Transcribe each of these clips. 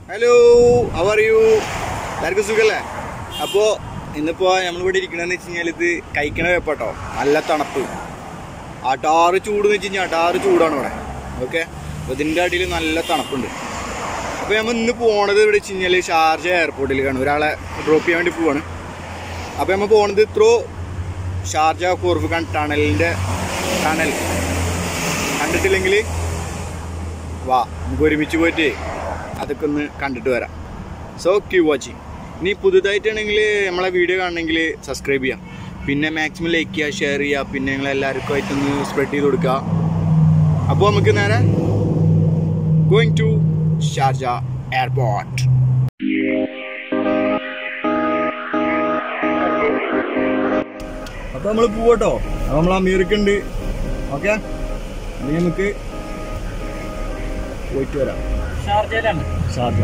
hello അവർ U എല്ലാവർക്കും സുഖല്ലേ അപ്പോൾ ഇന്നിപ്പോൾ നമ്മളിവിടെ ഇരിക്കണമെന്ന് വെച്ച് കഴിഞ്ഞാൽ ഇത് കഴിക്കണ വെപ്പട്ടോ നല്ല തണുപ്പ് അടാറ് ചൂട് എന്ന് വെച്ച് കഴിഞ്ഞാൽ അടാറ് ചൂടാണ് ഇവിടെ ഓക്കെ അപ്പോൾ ഇതിൻ്റെ അടിയിൽ നല്ല തണുപ്പുണ്ട് അപ്പോൾ നമ്മൾ ഇന്ന് പോണത് ഇവിടെ വെച്ച് കഴിഞ്ഞാൽ ഷാർജ എയർപോർട്ടിലേക്കാണ് ഒരാളെ ഡ്രോപ്പ് ചെയ്യാൻ വേണ്ടി പോവാണ് അപ്പോൾ നമ്മൾ പോണത് ത്രോ ഷാർജ കോർഫുഖാൻ ടണലിൻ്റെ ടണൽ കണ്ടിട്ടില്ലെങ്കിൽ വാ നമുക്ക് ഒരുമിച്ച് പോയിട്ട് അതൊക്കെ ഒന്ന് കണ്ടിട്ട് വരാം സോ ക്യൂ വാച്ചിങ് ഇനി പുതുതായിട്ടാണെങ്കിൽ നമ്മളെ വീഡിയോ കാണണമെങ്കിൽ സബ്സ്ക്രൈബ് ചെയ്യാം പിന്നെ മാക്സിമം ലൈക്ക് ചെയ്യുക ഷെയർ ചെയ്യുക പിന്നെ നിങ്ങൾ എല്ലാവർക്കും ആയിട്ടൊന്ന് സ്പ്രെഡ് ചെയ്ത് കൊടുക്കുക അപ്പോൾ നമുക്ക് നേരെ ഗോയിങ് ടു ഷാർജ എയർപോർട്ട് അപ്പോൾ നമ്മൾ പോവട്ടോ അപ്പോൾ നമ്മൾ അമീർക്ക് ഉണ്ട് ഓക്കെ അല്ലെങ്കിൽ നമുക്ക് പോയിട്ട് വരാം ഷാർജയിലാണ് ഷാർജ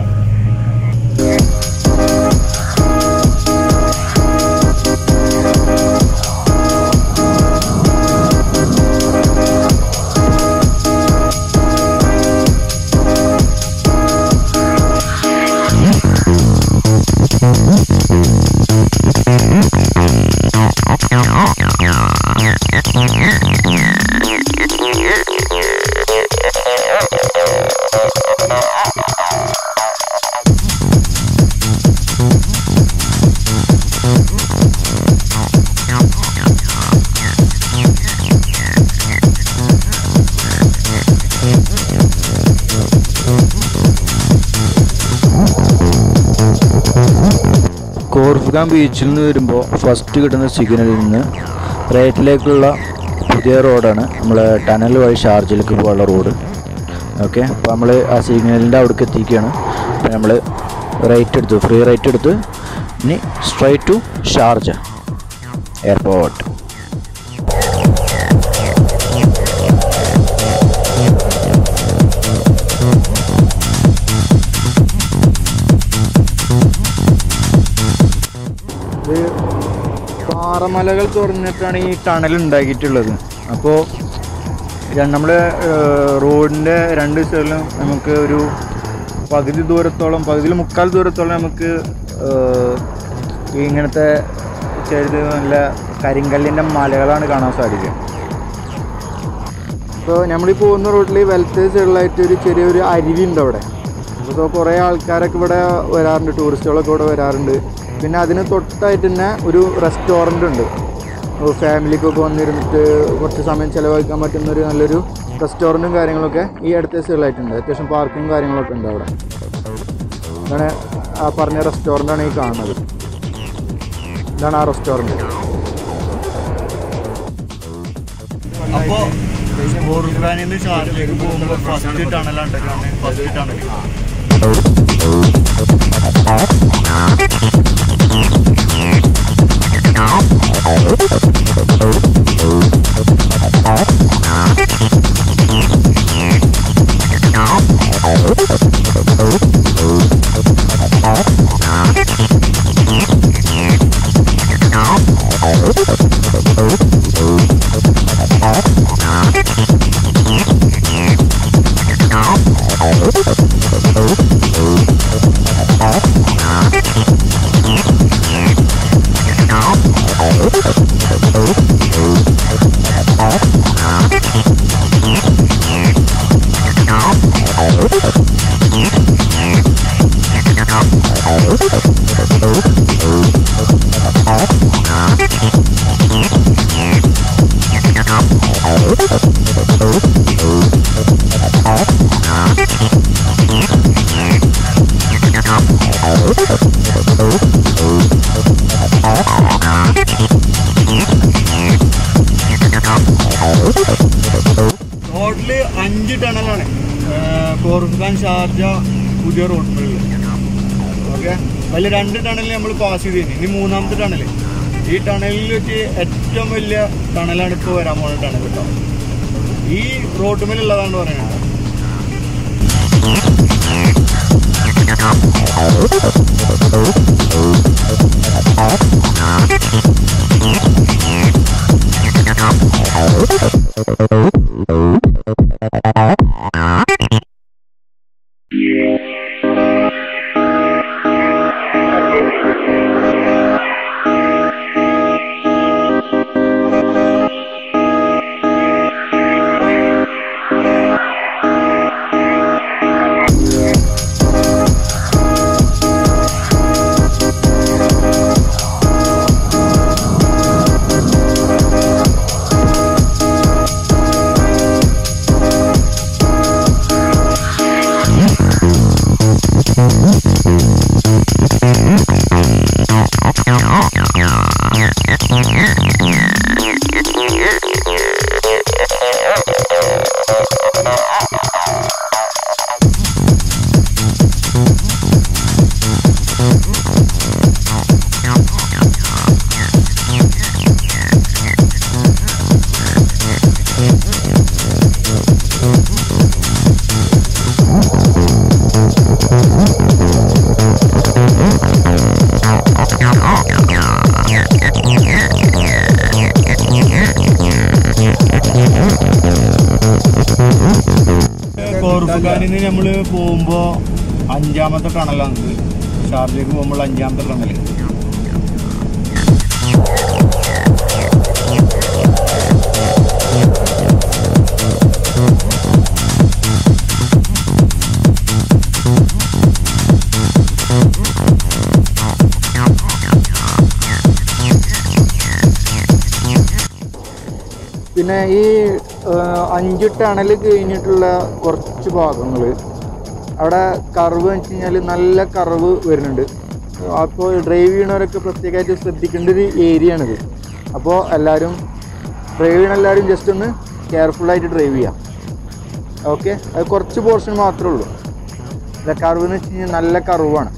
കോർഫുഗാൻ ബീച്ചിൽ നിന്ന് വരുമ്പോൾ ഫസ്റ്റ് കിട്ടുന്ന സിഗ്നലിൽ നിന്ന് റൈറ്റിലേക്കുള്ള പുതിയ റോഡാണ് നമ്മൾ ടണൽ വഴി ഷാർജയിലേക്ക് പോകാനുള്ള റോഡ് ഓക്കെ അപ്പോൾ നമ്മൾ ആ സിഗ്നലിൻ്റെ അവിടേക്ക് എത്തിക്കുകയാണ് അപ്പോൾ നമ്മൾ റൈറ്റ് എടുത്തു ഫ്രീ റൈറ്റ് എടുത്ത് ഇനി സ്ട്രൈറ്റ് ടു ഷാർജ എയർപോർട്ട് ഇത് പാറമലകൾ തുറന്നിട്ടാണ് ഈ ടണൽ ഉണ്ടാക്കിയിട്ടുള്ളത് അപ്പോൾ നമ്മുടെ റോഡിൻ്റെ രണ്ട് സൈഡിലും നമുക്ക് ഒരു പകുതി ദൂരത്തോളം പകുതിയിൽ മുക്കാൽ ദൂരത്തോളം നമുക്ക് ഏഹ്, ഈ ഇങ്ങനത്തെ ചെറുത് നല്ല കരിങ്കല്ലിൻ്റെ മലകളാണ് കാണാൻ സാധിക്കുക ഇപ്പോൾ നമ്മൾ ഈ പോകുന്ന റോഡിൽ വലത്തെ സൈഡിലായിട്ട് ഒരു ചെറിയൊരു അരുവി ഉണ്ട് അവിടെ അപ്പോൾ കുറേ ആൾക്കാരൊക്കെ ഇവിടെ വരാറുണ്ട് ടൂറിസ്റ്റുകളൊക്കെ ഇവിടെ വരാറുണ്ട് പിന്നെ അതിന് തൊട്ടായിട്ട് തന്നെ ഒരു റെസ്റ്റോറൻ്റ് ഉണ്ട് ഫാമിലിക്കൊക്കെ വന്നിരുന്നിട്ട് കുറച്ച് സമയം ചിലവഴിക്കാൻ പറ്റുന്ന ഒരു നല്ലൊരു റെസ്റ്റോറൻറ്റും കാര്യങ്ങളൊക്കെ ഈ അടുത്ത സൈഡിലായിട്ടുണ്ട് അത്യാവശ്യം പാർക്കും കാര്യങ്ങളൊക്കെ ഉണ്ട് അവിടെ ഇതാണ് ആ പറഞ്ഞ റെസ്റ്റോറൻ്റാണ് ഈ കാണുന്നത് ഇതാണ് ആ റെസ്റ്റോറൻറ്റ് അപ്പോൾ ബോർഗാനിൽ നിന്ന് ഷാർജയിലേക്ക് പോകുമ്പോൾ ഫസ്റ്റ് ടണലാണ് ഫസ്റ്റ് ടണൽ ടോട്ടല് അഞ്ച് ടണലാണ് കോർഫാൻ ഷാർജ പുതിയ റോഡ് ഓക്കെ അതിൽ രണ്ട് ടണൽ നമ്മൾ പാസ് ചെയ്ത് കഴിഞ്ഞു ഇനി മൂന്നാമത്തെ ടണൽ ഈ ടണലിൽ വെച്ച് ഏറ്റവും വലിയ ടണലാണ് ഇപ്പോൾ വരാൻ പോകുന്ന ടണൽ കേട്ടോ ഈ റോട്ടുമേലുള്ളതാണ് പറയുന്നത് കോർഫുഖാനിന്ന് നമ്മൾ പോകുമ്പോൾ അഞ്ചാമത്തെ ടണലാണ് ഷാർജയ്ക്ക് പോകുമ്പോൾ അഞ്ചാമത്തെ ടണൽ പിന്നെ ഈ ആ, അഞ്ച് ടണൽ കഴിഞ്ഞിട്ടുള്ള കുറച്ച് ഭാഗങ്ങൾ അവിടെ കർവ് എന്ന് വെച്ച് കഴിഞ്ഞാൽ നല്ല കർവ് വരുന്നുണ്ട് അപ്പോൾ ഡ്രൈവ് ചെയ്യണവരൊക്കെ പ്രത്യേകമായിട്ട് ശ്രദ്ധിക്കേണ്ട ഒരു ഏരിയ ആണിത് അപ്പോൾ എല്ലാവരും ഡ്രൈവ് ചെയ്യണ എല്ലാവരും ജസ്റ്റ് ഒന്ന് കെയർഫുള്ളായിട്ട് ഡ്രൈവ് ചെയ്യാം ഓക്കെ അത് കുറച്ച് പോർഷൻ മാത്രമേ ഉള്ളൂ കർവ് എന്ന് വെച്ച് കഴിഞ്ഞാൽ നല്ല കർവാണ്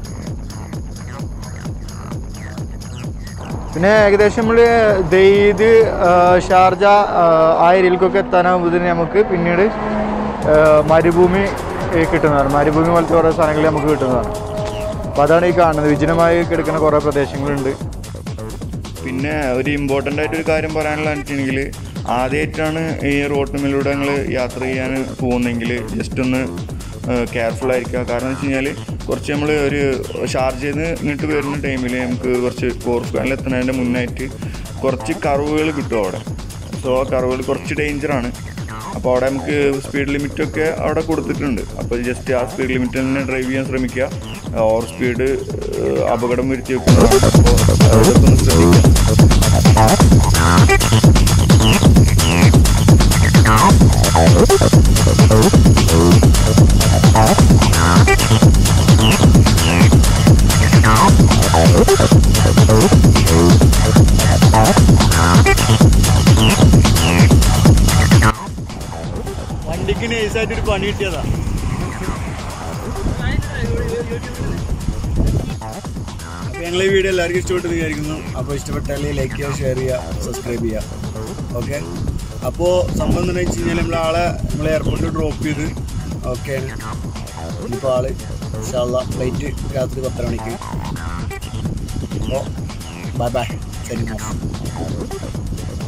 പിന്നെ ഏകദേശം നമ്മൾ ദെയ്ത് ഷാർജ ആ, ആ ഏരിയയിലേക്കൊക്കെ എത്താനാകുമ്പോഴത്തേന് നമുക്ക് പിന്നീട് ആ, മരുഭൂമി ഏ, കിട്ടുന്നതാണ് മരുഭൂമി പോലത്തെ കുറേ സാധനങ്ങൾ നമുക്ക് കിട്ടുന്നതാണ് അപ്പോൾ അതാണ് ഈ കാണുന്നത് വിജനമായി കിടക്കുന്ന കുറേ പ്രദേശങ്ങളുണ്ട് പിന്നെ ഒരു ഇമ്പോർട്ടൻ്റ് ആയിട്ട് ഒരു കാര്യം പറയാനുള്ള വെച്ചിട്ടുണ്ടെങ്കിൽ ആദ്യമായിട്ടാണ് ഈ റോട്ടുമിലൂടെ ഞങ്ങൾ യാത്ര ചെയ്യാൻ പോകുന്നെങ്കിൽ ജസ്റ്റ് ഒന്ന് കെയർഫുൾ ആയിരിക്കുക കാരണം വെച്ച് കഴിഞ്ഞാൽ കുറച്ച് നമ്മൾ ഒരു ഷാർജയിൽ നിന്ന് ഇങ്ങോട്ട് വരുന്ന ടൈമിൽ നമുക്ക് കുറച്ച് കോർഫുഖാനിൽ എത്തുന്നതിൻ്റെ മുന്നായിട്ട് കുറച്ച് കർവുകൾ കിട്ടും അവിടെ സോ ആ കർവുകൾ കുറച്ച് ഡേഞ്ചറാണ് അപ്പോൾ അവിടെ നമുക്ക് സ്പീഡ് ലിമിറ്റൊക്കെ അവിടെ കൊടുത്തിട്ടുണ്ട് അപ്പോൾ ജസ്റ്റ് ആ സ്പീഡ് ലിമിറ്റ് തന്നെ ഡ്രൈവ് ചെയ്യാൻ ശ്രമിക്കുക ഓവർ സ്പീഡ് അപകടം വരുത്തി വെക്കുന്നതാണ് അപ്പോൾ അതൊക്കെ ഒന്ന് ശ്രദ്ധിക്കുക വണ്ടിക്ക് നൈസായിട്ടൊരു പണി കിട്ടിയതാ അപ്പോൾ ഞങ്ങൾ ഈ വീഡിയോ എല്ലാവർക്കും ഇഷ്ടപ്പെട്ടെന്ന് വിചാരിക്കുന്നു അപ്പോൾ ഇഷ്ടപ്പെട്ടാൽ ലൈക്ക് ചെയ്യുക ഷെയർ ചെയ്യുക സബ്സ്ക്രൈബ് ചെയ്യുക ഓക്കെ അപ്പോൾ സംഭവം എന്താണെന്ന് വെച്ച് കഴിഞ്ഞാൽ നമ്മൾ ആളെ നമ്മൾ എയർപോർട്ടിൽ ഡ്രോപ്പ് ചെയ്ത് ഓക്കെ ഇപ്പോൾ ആള് ഇൻഷാല്ല ഫ്ലൈറ്റ് രാത്രി പത്തര മണിക്ക് അപ്പോൾ ബൈ ബൈ സൈനിങ് ഓഫ്